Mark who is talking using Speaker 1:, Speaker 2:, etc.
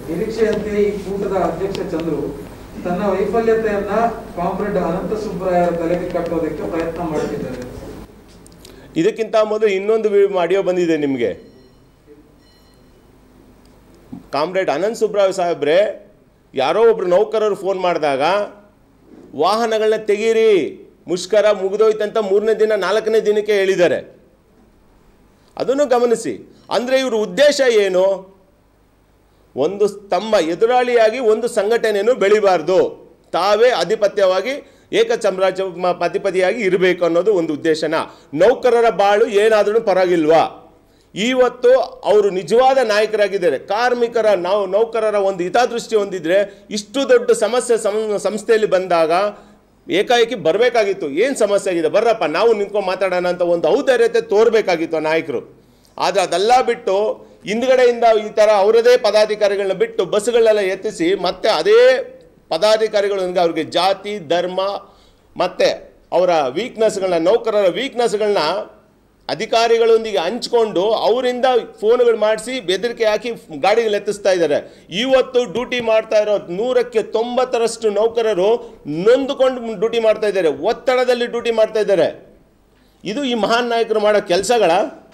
Speaker 1: ನಿರೀಕ್ಷೆಯಂತೆ ಈ ಕೂಟದ ಅಧ್ಯಕ್ಷ ಚಂದ್ರು ತನ್ನ ವೈಫಲ್ಯತೆಯನ್ನ ಕಾಮ್ರೇಡ್ ಅನಂತ ಸುಬ್ಬರಾಯರ ತಲೆಗೆ ಕಟ್ಟೋದಕ್ಕೆ ಪ್ರಯತ್ನ ಮಾಡುತ್ತಿದ್ದಾರೆ
Speaker 2: ಇದಕ್ಕಿಂತ ಮೊದಲು ಇನ್ನೊಂದು ಆಡಿಯೋ ಬಂದಿದೆ ನಿಮಗೆ ಕಾಮ್ರೇಡ್ ಅನಂತ್ ಸುಬ್ರಾವ್ ಸಾಹೇಬ್ರೆ ಯಾರೋ ಒಬ್ರು ನೌಕರರು ಫೋನ್ ಮಾಡಿದಾಗ ವಾಹನಗಳನ್ನ ತೆಗೀರಿ ಮುಷ್ಕರ ಮುಗಿದೋಯ್ತಂತ ಮೂರನೇ ದಿನ ನಾಲ್ಕನೇ ದಿನಕ್ಕೆ ಹೇಳಿದ್ದಾರೆ ಅದನ್ನು ಗಮನಿಸಿ ಅಂದರೆ ಇವ್ರ ಉದ್ದೇಶ ಏನು ಒಂದು ತಮ್ಮ ಎದುರಾಳಿಯಾಗಿ ಒಂದು ಸಂಘಟನೆಯನ್ನು ಬೆಳಿಬಾರ್ದು ತಾವೇ ಅಧಿಪತ್ಯವಾಗಿ ಏಕಚಾಮ್ರಾಜ್ಯ ಮ- ಅಧಿಪತಿಯಾಗಿ ಇರಬೇಕು ಅನ್ನೋದು ಒಂದು ಉದ್ದೇಶನ ನೌಕರರ ಬಾಳು ಏನಾದರೂ ಪರವಾಗಿಲ್ವಾ ಇವತ್ತು ಅವರು ನಿಜವಾದ ನಾಯಕರಾಗಿದ್ದಾರೆ ಕಾರ್ಮಿಕರ ನಾವು ನೌಕರರ ಒಂದು ಹಿತದೃಷ್ಟಿ ಹೊಂದಿದ್ರೆ ಇಷ್ಟು ದೊಡ್ಡ ಸಮಸ್ಯೆ ಸಂ- ಸಂಸ್ಥೆಯಲ್ಲಿ ಬಂದಾಗ ಏಕಾಏಕಿ ಬರಬೇಕಾಗಿತ್ತು ಏನು ಸಮಸ್ಯೆ ಆಗಿದೆ ಬರ್ರಪ್ಪ ನಾವು ನಿಂತ್ಕೊಂಡು ಮಾತಾಡೋಣ ಅಂತ ಒಂದು ಔದಾರ್ಯತೆ ತೋರಬೇಕಾಗಿತ್ತು ಆ ನಾಯಕರು ಆದರೆ ಅದೆಲ್ಲ ಬಿಟ್ಟು ಹಿಂದ್ಗಡೆಯಿಂದ ಈ ಥರ ಅವರದೇ ಪದಾಧಿಕಾರಿಗಳನ್ನ ಬಿಟ್ಟು ಬಸ್ಗಳನ್ನೆಲ್ಲ ಎತ್ತಿಸಿ ಮತ್ತೆ ಅದೇ ಪದಾಧಿಕಾರಿಗಳೊಂದಿಗೆ ಅವ್ರಿಗೆ ಜಾತಿ ಧರ್ಮ ಮತ್ತು ಅವರ ವೀಕ್ನೆಸ್ಗಳನ್ನ ನೌಕರರ ವೀಕ್ನೆಸ್ಗಳನ್ನ ಅಧಿಕಾರಿಗಳೊಂದಿಗೆ ಹಂಚ್ಕೊಂಡು ಅವರಿಂದ ಫೋನ್ಗಳು ಮಾಡಿಸಿ ಬೆದರಿಕೆ ಹಾಕಿ ಗಾಡಿಗಳು ಎತ್ತಿಸ್ತಾ ಇದ್ದಾರೆ ಇವತ್ತು ಡ್ಯೂಟಿ ಮಾಡ್ತಾ ಇರೋ ನೂರಕ್ಕೆ ತೊಂಬತ್ತರಷ್ಟು ನೌಕರರು ನೊಂದುಕೊಂಡು ಡ್ಯೂಟಿ ಮಾಡ್ತಾ ಇದ್ದಾರೆ ಒತ್ತಡದಲ್ಲಿ ಡ್ಯೂಟಿ ಮಾಡ್ತಾ ಇದ್ದಾರೆ ಇದು ಈ ಮಹಾನ್ ನಾಯಕರು ಮಾಡೋ ಕೆಲಸಗಳ